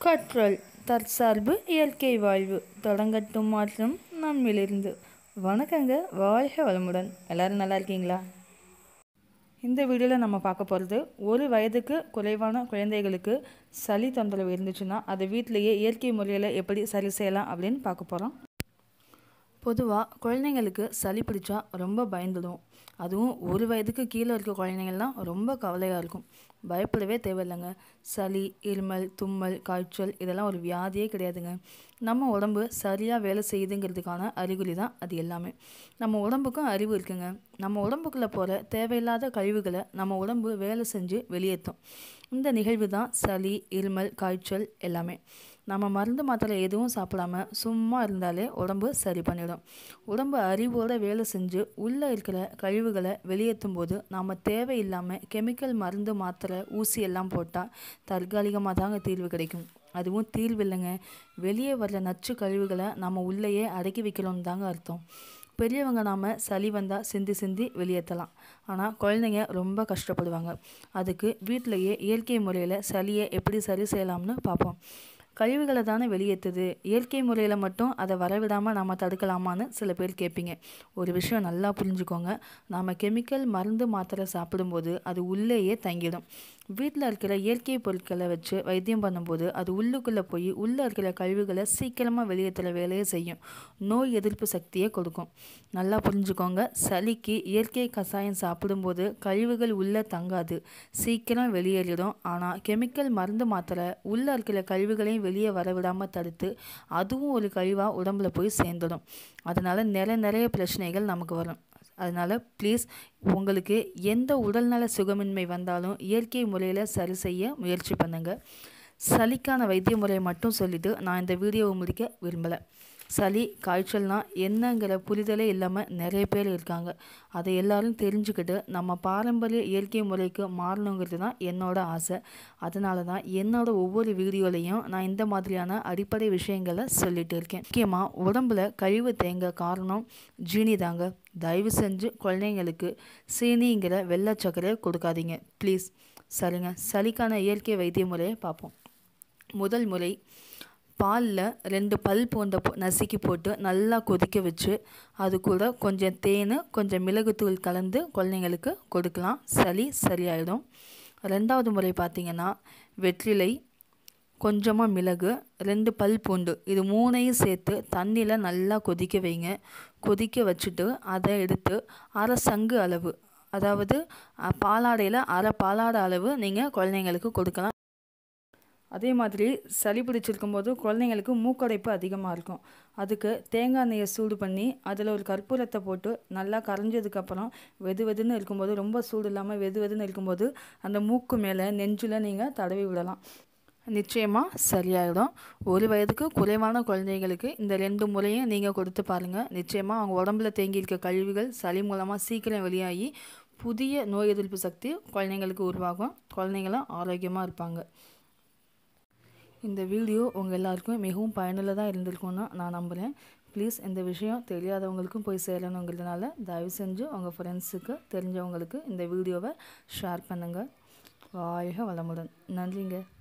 கற்றல் தற்சார்பு இயற்கை வாழ்வு தொடங்கட்டும் மாற்றம் நம்மிலிருந்து வணக்கங்க வாழ்க வளமுடன் எல்லாரும் நல்லா இருக்கீங்களா இந்த வீடியோவில் நம்ம பார்க்க போகிறது ஒரு வயதுக்கு குறைவான குழந்தைகளுக்கு சளி தொந்தரவு இருந்துச்சுன்னா அதை வீட்டிலேயே இயற்கை முறையில் எப்படி சரி செய்யலாம் அப்படின்னு பார்க்க போகிறோம் பொதுவாக குழந்தைங்களுக்கு சளி பிடிச்சா ரொம்ப பயந்துடும் அதுவும் ஒரு வயதுக்கு கீழே இருக்க குழந்தைங்கள்லாம் ரொம்ப கவலையாக இருக்கும் பயப்படவே தேவையில்லைங்க சளி இருமல் தும்மல் காய்ச்சல் இதெல்லாம் ஒரு வியாதியே கிடையாதுங்க நம்ம உடம்பு சரியாக வேலை செய்யுதுங்கிறதுக்கான அறிகுறி தான் அது எல்லாமே நம்ம உடம்புக்கும் அறிவு இருக்குங்க நம்ம உடம்புக்குள்ளே போகிற தேவையில்லாத கழிவுகளை நம்ம உடம்பு வேலை செஞ்சு வெளியேற்றும் இந்த நிகழ்வு தான் சளி இருமல் காய்ச்சல் எல்லாமே நம்ம மருந்து மாத்திரை எதுவும் சாப்பிடாம சும்மா இருந்தாலே உடம்பு சரி பண்ணிடும் உடம்பு அறிவோடு வேலை செஞ்சு உள்ளே இருக்கிற கழிவுகளை வெளியேற்றும் போது நாம் தேவையில்லாமல் கெமிக்கல் மருந்து மாத்திரை ஊசி எல்லாம் போட்டால் தற்காலிகமாக தாங்க தீர்வு கிடைக்கும் அதுவும் தீர்வு இல்லைங்க வெளியே வர்ற நச்சு கழிவுகளை நம்ம உள்ளேயே அடக்கி வைக்கிறோம்னு தாங்க அர்த்தம் பெரியவங்க நாம் சளி வந்தால் சிந்தி சிந்தி வெளியேற்றலாம் ஆனால் குழந்தைங்க ரொம்ப கஷ்டப்படுவாங்க அதுக்கு வீட்டிலையே இயற்கை முறையில் சளியை எப்படி சரி செய்யலாம்னு பார்ப்போம் கழிவுகளை தானே வெளியேற்றுது இயற்கை முறையில் மட்டும் அதை வரவிடாமல் நாம் தடுக்கலாமான்னு சில பேர் கேட்பீங்க ஒரு விஷயம் நல்லா புரிஞ்சுக்கோங்க நாம் கெமிக்கல் மருந்து மாத்திரை சாப்பிடும்போது அது உள்ளேயே தங்கிடும் வீட்டில் இருக்கிற இயற்கை பொருட்களை வச்சு வைத்தியம் பண்ணும்போது அது உள்ளுக்குள்ளே போய் உள்ளே இருக்கிற கழிவுகளை சீக்கிரமாக வெளியேற்றுற வேலையை செய்யும் நோய் எதிர்ப்பு சக்தியை கொடுக்கும் நல்லா புரிஞ்சுக்கோங்க சளிக்கு இயற்கை கஷாயம் சாப்பிடும்போது கழிவுகள் உள்ளே தங்காது சீக்கிரம் வெளியேறிடும் ஆனால் கெமிக்கல் மருந்து மாத்திரை உள்ளே இருக்கிற கழிவுகளையும் வெளியே வரவிடாமல் தடுத்து அதுவும் ஒரு கழிவாக உடம்புல போய் சேர்ந்துடும் அதனால் நிறைய நிறைய பிரச்சனைகள் நமக்கு வரும் அதனால் ப்ளீஸ் உங்களுக்கு எந்த உடல்நல சுகமின்மை வந்தாலும் இயற்கை முறையில் சரி செய்ய முயற்சி பண்ணுங்கள் சளிக்கான வைத்திய முறையை மட்டும் சொல்லிவிட்டு நான் இந்த வீடியோவை முடிக்க விரும்பலை சளி காய்ச்சல்னா என்னங்கிற புரிதலே இல்லாமல் நிறைய பேர் இருக்காங்க அதை எல்லாரும் தெரிஞ்சுக்கிட்டு நம்ம பாரம்பரிய இயற்கை முறைக்கு மாறணுங்கிறது தான் என்னோட ஆசை அதனால தான் என்னோட ஒவ்வொரு வீடியோலையும் நான் இந்த மாதிரியான அடிப்படை விஷயங்களை சொல்லிட்டு இருக்கேன் முக்கியமாக உடம்புல கழிவு தேங்க காரணம் ஜீனி தாங்க தயவு செஞ்சு குழந்தைங்களுக்கு சீனிங்கிற வெள்ளை சர்க்கரையை கொடுக்காதீங்க ப்ளீஸ் சரிங்க சளிக்கான இயற்கை வைத்திய முறையை பார்ப்போம் முதல் முறை பாலில் ரெண்டு பல் போன்ற நசுக்கி போட்டு நல்லா கொதிக்க வச்சு அது கூட கொஞ்சம் தேன் கொஞ்சம் மிளகுத்தூள் கலந்து குழந்தைங்களுக்கு கொடுக்கலாம் சளி சரியாயிடும் ரெண்டாவது முறை பார்த்திங்கன்னா வெற்றிலை கொஞ்சமாக மிளகு ரெண்டு பல் பூண்டு இது மூணையும் சேர்த்து தண்ணியில் நல்லா கொதிக்க வைங்க கொதிக்க வச்சுட்டு அதை எடுத்து அரை சங்கு அளவு அதாவது பாலாடையில் அரை பாலாடை அளவு நீங்கள் குழந்தைங்களுக்கு கொடுக்கலாம் அதே மாதிரி சளி பிடிச்சிருக்கும் போது குழந்தைங்களுக்கு மூக்கடைப்பு அதிகமாக இருக்கும் அதுக்கு தேங்காய் எண்ணெயை சூடு பண்ணி அதில் ஒரு கற்பூரத்தை போட்டு நல்லா கரைஞ்சதுக்கப்புறம் வெது வெதுன்னு இருக்கும்போது ரொம்ப சூடு இல்லாமல் வெது வெதுன்னு இருக்கும்போது அந்த மூக்கு மேலே நெஞ்சில் நீங்கள் தடவி விடலாம் நிச்சயமாக சரியாயிடும் ஒரு வயதுக்கு குறைவான குழந்தைங்களுக்கு இந்த ரெண்டு முறையும் நீங்கள் கொடுத்து பாருங்கள் நிச்சயமாக அவங்க உடம்புல தேங்கி இருக்க கழிவுகள் சளி மூலமாக சீக்கிரம் வெளியாகி புதிய நோய் எதிர்ப்பு சக்தி குழந்தைங்களுக்கு உருவாகும் குழந்தைங்களும் ஆரோக்கியமாக இருப்பாங்க இந்த வீடியோ உங்கள் எல்லாருக்கும் மிகவும் பயனுள்ளதாக இருந்திருக்கும்னு நான் நம்புகிறேன் ப்ளீஸ் இந்த விஷயம் தெரியாதவங்களுக்கும் போய் சேரணுங்கிறதுனால தயவு செஞ்சு உங்கள் ஃப்ரெண்ட்ஸுக்கு தெரிஞ்சவங்களுக்கு இந்த வீடியோவை ஷேர் பண்ணுங்கள் வாழ்க வளமுடன் நன்றிங்க